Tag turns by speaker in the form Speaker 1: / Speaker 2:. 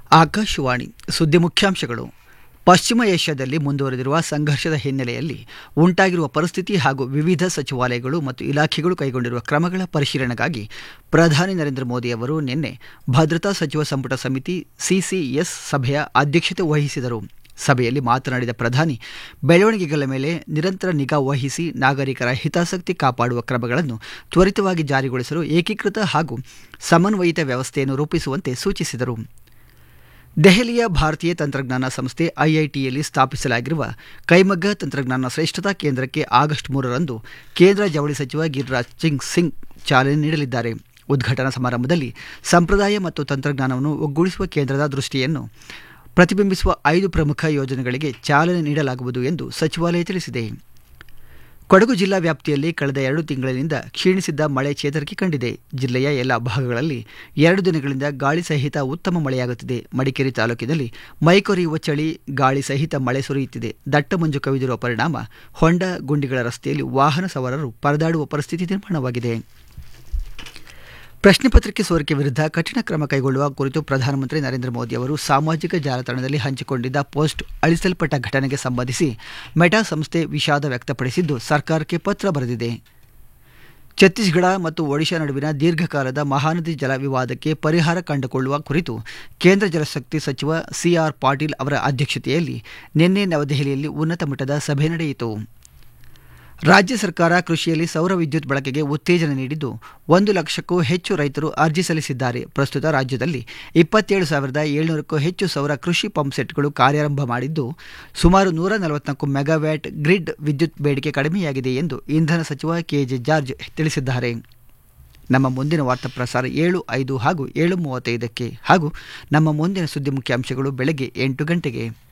Speaker 1: ಆಕಾಶವಾಣಿ ಸುದ್ದಿ ಮುಖ್ಯಾಂಶಗಳು ಪಶ್ಚಿಮ ಏಷ್ಯಾದಲ್ಲಿ ಮುಂದುವರೆದಿರುವ ಸಂಘರ್ಷದ ಹಿನ್ನೆಲೆಯಲ್ಲಿ ಉಂಟಾಗಿರುವ ಪರಿಸ್ಥಿತಿ ಹಾಗೂ ವಿವಿಧ ಸಚಿವಾಲಯಗಳು ಮತ್ತು ಇಲಾಖೆಗಳು ಕೈಗೊಂಡಿರುವ ಕ್ರಮಗಳ ಪರಿಶೀಲನೆಗಾಗಿ ಪ್ರಧಾನಿ ನರೇಂದ್ರ ಮೋದಿ ಅವರು ನಿನ್ನೆ ಭದ್ರತಾ ಸಚಿವ ಸಂಪುಟ ಸಮಿತಿ ಸಿಸಿಎಸ್ ಸಭೆಯ ಅಧ್ಯಕ್ಷತೆ ವಹಿಸಿದರು ಸಭೆಯಲ್ಲಿ ಮಾತನಾಡಿದ ಪ್ರಧಾನಿ ಬೆಳವಣಿಗೆಗಳ ಮೇಲೆ ನಿರಂತರ ನಿಗಾ ವಹಿಸಿ ನಾಗರಿಕರ ಹಿತಾಸಕ್ತಿ ಕಾಪಾಡುವ ಕ್ರಮಗಳನ್ನು ತ್ವರಿತವಾಗಿ ಜಾರಿಗೊಳಿಸಲು ಏಕೀಕೃತ ಹಾಗೂ ಸಮನ್ವಯಿತ ವ್ಯವಸ್ಥೆಯನ್ನು ರೂಪಿಸುವಂತೆ ಸೂಚಿಸಿದರು ದೆಹಲಿಯ ಭಾರತೀಯ ತಂತ್ರಜ್ಞಾನ ಸಂಸ್ಥೆ ಐಐಟಿಯಲ್ಲಿ ಸ್ಥಾಪಿಸಲಾಗಿರುವ ಕೈಮಗ್ಗ ತಂತ್ರಜ್ಞಾನ ಶ್ರೇಷ್ಠತಾ ಕೇಂದ್ರಕ್ಕೆ ಆಗಸ್ಟ್ ಮೂರರಂದು ಕೇಂದ್ರ ಜವಳಿ ಸಚಿವ ಗಿರಿರಾಜ್ ಸಿಂಗ್ ಸಿಂಗ್ ಚಾಲನೆ ನೀಡಲಿದ್ದಾರೆ ಉದ್ಘಾಟನಾ ಸಮಾರಂಭದಲ್ಲಿ ಸಂಪ್ರದಾಯ ಮತ್ತು ತಂತ್ರಜ್ಞಾನವನ್ನು ಒಗ್ಗೂಡಿಸುವ ಕೇಂದ್ರದ ದೃಷ್ಟಿಯನ್ನು ಪ್ರತಿಬಿಂಬಿಸುವ ಐದು ಪ್ರಮುಖ ಯೋಜನೆಗಳಿಗೆ ಚಾಲನೆ ನೀಡಲಾಗುವುದು ಎಂದು ಸಚಿವಾಲಯ ತಿಳಿಸಿದೆ ಕೊಡಗು ಜಿಲ್ಲಾ ವ್ಯಾಪ್ತಿಯಲ್ಲಿ ಕಳೆದ ಎರಡು ತಿಂಗಳಿನಿಂದ ಕ್ಷೀಣಿಸಿದ್ದ ಮಳೆ ಚೇತರಿಕೆ ಕಂಡಿದೆ ಜಿಲ್ಲೆಯ ಎಲ್ಲ ಭಾಗಗಳಲ್ಲಿ ಎರಡು ದಿನಗಳಿಂದ ಗಾಳಿ ಸಹಿತ ಉತ್ತಮ ಮಳೆಯಾಗುತ್ತಿದೆ ಮಡಿಕೇರಿ ತಾಲೂಕಿನಲ್ಲಿ ಮೈಕೊರೆಯುವ ಚಳಿ ಗಾಳಿ ಸಹಿತ ಮಳೆ ಸುರಿಯುತ್ತಿದೆ ದಟ್ಟ ಮಂಜು ಕವಿದಿರುವ ಪರಿಣಾಮ ಹೊಂಡ ಗುಂಡಿಗಳ ರಸ್ತೆಯಲ್ಲಿ ವಾಹನ ಸವಾರರು ಪರದಾಡುವ ಪರಿಸ್ಥಿತಿ ನಿರ್ಮಾಣವಾಗಿದೆ ಪ್ರಶ್ನೆ ಪತ್ರಿಕೆ ಸೋರಿಕೆ ವಿರುದ್ಧ ಕಠಿಣ ಕ್ರಮ ಕೈಗೊಳ್ಳುವ ಕುರಿತು ಪ್ರಧಾನಮಂತ್ರಿ ನರೇಂದ್ರ ಮೋದಿ ಅವರು ಸಾಮಾಜಿಕ ಜಾಲತಾಣದಲ್ಲಿ ಹಂಚಿಕೊಂಡಿದ್ದ ಪೋಸ್ಟ್ ಅಳಿಸಲ್ಪಟ್ಟ ಘಟನೆಗೆ ಸಂಬಂಧಿಸಿ ಮೆಟಾ ಸಂಸ್ಥೆ ವಿಷಾದ ವ್ಯಕ್ತಪಡಿಸಿದ್ದು ಸರ್ಕಾರಕ್ಕೆ ಪತ್ರ ಬರೆದಿದೆ ಛತ್ತೀಸ್ಗಢ ಮತ್ತು ಒಡಿಶಾ ನಡುವಿನ ದೀರ್ಘಕಾಲದ ಮಹಾನದಿ ಜಲ ವಿವಾದಕ್ಕೆ ಪರಿಹಾರ ಕಂಡುಕೊಳ್ಳುವ ಕುರಿತು ಕೇಂದ್ರ ಜಲಶಕ್ತಿ ಸಚಿವ ಸಿಆರ್ ಪಾಟೀಲ್ ಅವರ ಅಧ್ಯಕ್ಷತೆಯಲ್ಲಿ ನಿನ್ನೆ ನವದೆಹಲಿಯಲ್ಲಿ ಉನ್ನತ ಮಟ್ಟದ ಸಭೆ ನಡೆಯಿತು ರಾಜ್ಯ ಸರ್ಕಾರ ಕೃಷಿಯಲ್ಲಿ ಸೌರ ವಿದ್ಯುತ್ ಬಳಕೆಗೆ ಉತ್ತೇಜನ ನೀಡಿದ್ದು ಒಂದು ಲಕ್ಷಕ್ಕೂ ಹೆಚ್ಚು ರೈತರು ಅರ್ಜಿ ಸಲ್ಲಿಸಿದ್ದಾರೆ ಪ್ರಸ್ತುತ ರಾಜ್ಯದಲ್ಲಿ ಇಪ್ಪತ್ತೇಳು ಸಾವಿರದ ಏಳ್ನೂರಕ್ಕೂ ಹೆಚ್ಚು ಸೌರ ಕೃಷಿ ಪಂಪ್ ಸೆಟ್ಗಳು ಕಾರ್ಯಾರಂಭ ಮಾಡಿದ್ದು ಸುಮಾರು ನೂರ ನಲವತ್ನಾಲ್ಕು ಮೆಗಾವ್ಯಾಟ್ ಗ್ರಿಡ್ ವಿದ್ಯುತ್ ಬೇಡಿಕೆ ಕಡಿಮೆಯಾಗಿದೆ ಎಂದು ಇಂಧನ ಸಚಿವ ಕೆಜೆ ಜಾರ್ಜ್ ತಿಳಿಸಿದ್ದಾರೆ ನಮ್ಮ ಮುಂದಿನ ವಾರ್ತಾ ಪ್ರಸಾರ ಏಳು ಐದು ಹಾಗೂ ಏಳು ಮೂವತ್ತೈದಕ್ಕೆ ಹಾಗೂ ನಮ್ಮ ಮುಂದಿನ ಸುದ್ದಿ ಮುಖ್ಯಾಂಶಗಳು ಬೆಳಗ್ಗೆ ಎಂಟು ಗಂಟೆಗೆ